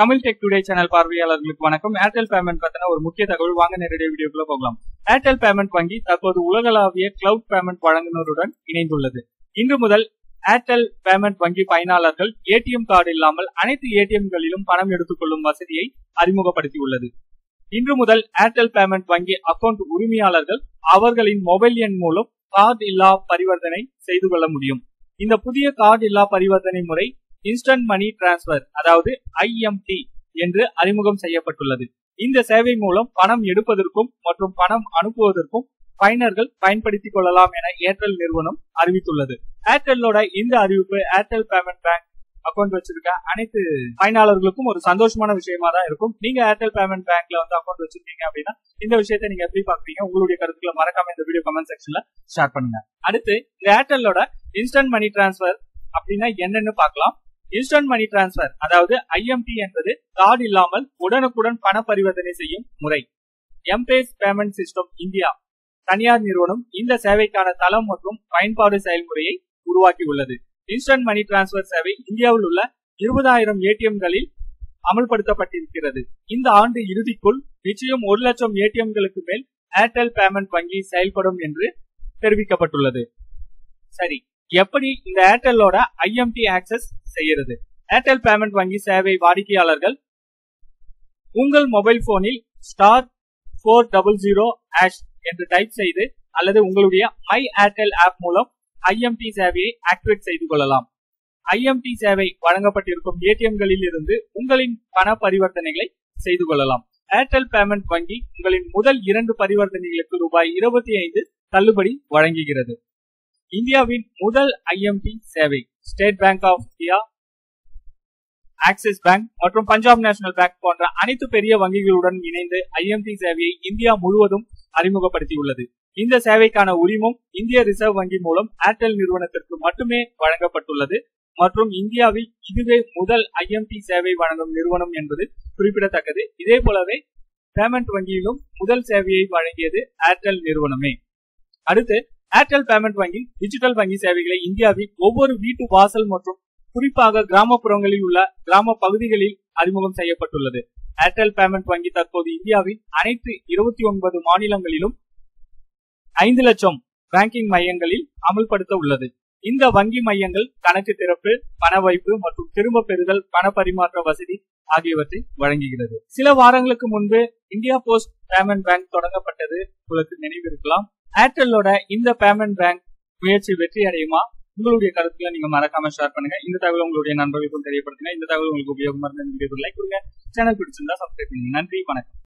Tamil tech today channel பார்வையாளர்களுக்கு வணக்கம் Airtel payment பத்தின ஒரு முக்கிய தகவல் வாங்க நேரடி வீடியோக்குள்ள போகலாம் ஏர்டெல் பேமெண்ட் வங்கி தற்போது உலகளாவிய கிளவுட் பேமெண்ட் வழங்குநருடன் இணைந்துள்ளது இன்று முதல் ஏர்டெல் பேமெண்ட் வங்கி பயனாளர்கள் ஏடிஎம் கார்டு இல்லாமல் அனைத்து ஏடிஎம்களிலும் பணம் எடுத்துக்கொள்ளும் வசதியை அறிமுகப்படுத்தியுள்ளது இன்று முதல் ஏர்டெல் பேமெண்ட் வங்கி அக்கவுண்ட் உரிமையாளர்கள் அவர்களின் மொபைல் எண் மூலம் கார்டு இல்லா பரிவர்த்தனை செய்து கொள்ள முடியும் இந்த புதிய கார்டு இல்லா பரிவர்த்தனை முறை இன்ஸ்டன்ட் மணி டிரான்ஸ்பர் அதாவது ஐஎம்டி என்று அறிமுகம் செய்யப்பட்டுள்ளது இந்த சேவை மூலம் பணம் எடுப்பதற்கும் மற்றும் பணம் அனுப்புவதற்கும் பயனர்கள் பயன்படுத்திக் கொள்ளலாம் என ஏர்டெல் நிறுவனம் அறிவித்துள்ளது ஏர்டெல்லோட இந்த அறிவிப்பு ஏர்டெல் பேமெண்ட் பேங்க் அக்கௌண்ட் வச்சிருக்க அனைத்து பயனாளர்களுக்கும் ஒரு சந்தோஷமான விஷயமா தான் இருக்கும் நீங்க ஏர்டெல் பேமெண்ட் பேங்க்ல வந்து அக்கௌண்ட் வச்சிருக்கீங்க அப்படின்னா இந்த விஷயத்தை நீங்க எப்படி பாக்குறீங்க உங்களுடைய கருத்துக்களை மறக்காம இந்த வீடியோ கமெண்ட் செக்ஷன்ல ஷேர் பண்ணுங்க அடுத்து இந்த ஏர்டெல்லோட இன்ஸ்டன்ட் மணி டிரான்ஸ்பர் அப்படின்னா என்னன்னு பார்க்கலாம் இன்ஸ்டன்ட் மணி டிரான்ஸ்பர் அதாவது ஐஎம்டி என்பது கார்டு இல்லாமல் உடனுக்குடன் பண பரிவர்த்தனை செய்யும் முறை எம்பேஸ் பேமெண்ட் சிஸ்டம் இந்தியா தனியார் நிறுவனம் இந்த சேவைக்கான தளம் மற்றும் பயன்பாடு செயல்முறையை உருவாக்கியுள்ளது இன்ஸ்டன்ட் மணி டிரான்ஸ்பர் சேவை இந்தியாவில் உள்ள இருபதாயிரம் ஏடிஎம்களில் அமல்படுத்தப்பட்டிருக்கிறது இந்த ஆண்டு இறுதிக்குள் நிச்சயம் ஒரு லட்சம் ஏடிஎம்களுக்கு மேல் ஏர்டெல் பேமெண்ட் வங்கி செயல்படும் என்று தெரிவிக்கப்பட்டுள்ளது சரி எப்படி இந்த ஏர்டெல்லோட ஐஎம்டி ஆக்சஸ் செய்யறது ஏர்டெல் பேமெண்ட் வங்கி சேவை வாடிக்கையாளர்கள் உங்கள் மொபைல் போனில் star four double zero hash என்று டைப் செய்து அல்லது உங்களுடைய மை ஏர்டெல் ஆப் மூலம் ஐஎம்டி சேவையை ஆக்டிவேட் செய்து கொள்ளலாம் ஐஎம்டி சேவை வழங்கப்பட்டிருக்கும் ஏடிஎம்களில் இருந்து உங்களின் பண பரிவர்த்தனைகளை செய்து கொள்ளலாம் ஏர்டெல் பேமெண்ட் வங்கி உங்களின் முதல் இரண்டு பரிவர்த்தனைகளுக்கு ரூபாய் இருபத்தி ஐந்து தள்ளுபடி வழங்குகிறது இந்தியாவின் முதல் ஐஎம்டி சேவை State Bank of India Axis Bank மற்றும் பஞ்சாப் நேஷனல் பேங்க் போன்ற அனைத்து பெரிய வங்கிகளுடன் இணைந்து ஐஎம்டி சேவையை இந்தியா முழுவதும் அறிமுகப்படுத்தியுள்ளது இந்த சேவைக்கான உரிமம் இந்திய ரிசர்வ் வங்கி மூலம் ஏர்டெல் நிறுவனத்திற்கு மட்டுமே வழங்கப்பட்டுள்ளது மற்றும் இந்தியாவில் இதுவே முதல் ஐஎம்டி சேவை வழங்கும் நிறுவனம் என்பது குறிப்பிடத்தக்கது இதே போலவே பேமெண்ட் வங்கியிலும் முதல் சேவையை வழங்கியது ஏர்டெல் நிறுவனமே அடுத்து ஏர்டெல் பேமெண்ட் வங்கி டிஜிட்டல் வங்கி சேவைகளை இந்தியாவில் ஒவ்வொரு வீட்டு வாசல் மற்றும் குறிப்பாக கிராமப்புறங்களில் உள்ள கிராம பகுதிகளில் அறிமுகம் செய்யப்பட்டுள்ளது ஏர்டெல் பேமெண்ட் வங்கி தற்போது இந்தியாவின் அனைத்து இருபத்தி ஒன்பது மாநிலங்களிலும் ஐந்து லட்சம் பேங்கிங் மையங்களில் அமல்படுத்த உள்ளது இந்த வங்கி மையங்கள் கணக்கு திறப்பு பண வைப்பு மற்றும் திரும்ப பெறுதல் பண பரிமாற்ற வசதி ஆகியவற்றை வழங்குகிறது சில வாரங்களுக்கு முன்பு இந்தியா போஸ்ட் பேமெண்ட் பேங்க் தொடங்கப்பட்டது உங்களுக்கு நினைவிருக்கலாம் ஏர்டெல்லோட இந்த பேமெண்ட் பேங்க் முயற்சி வெற்றி அடையுமா உங்களுடைய கருத்துல நீங்க மறக்காம ஷேர் பண்ணுங்க இந்த தகவல் உங்களுடைய நண்பர்களுக்கும் தெரியப்படுத்துங்க இந்த தகவல் உங்களுக்கு உபயோகமா இருந்த லைக் கொடுங்க சேனல் பிடிச்சிருந்தா சப்ஸ்கிரைப் பண்ணுங்க நன்றி வணக்கம்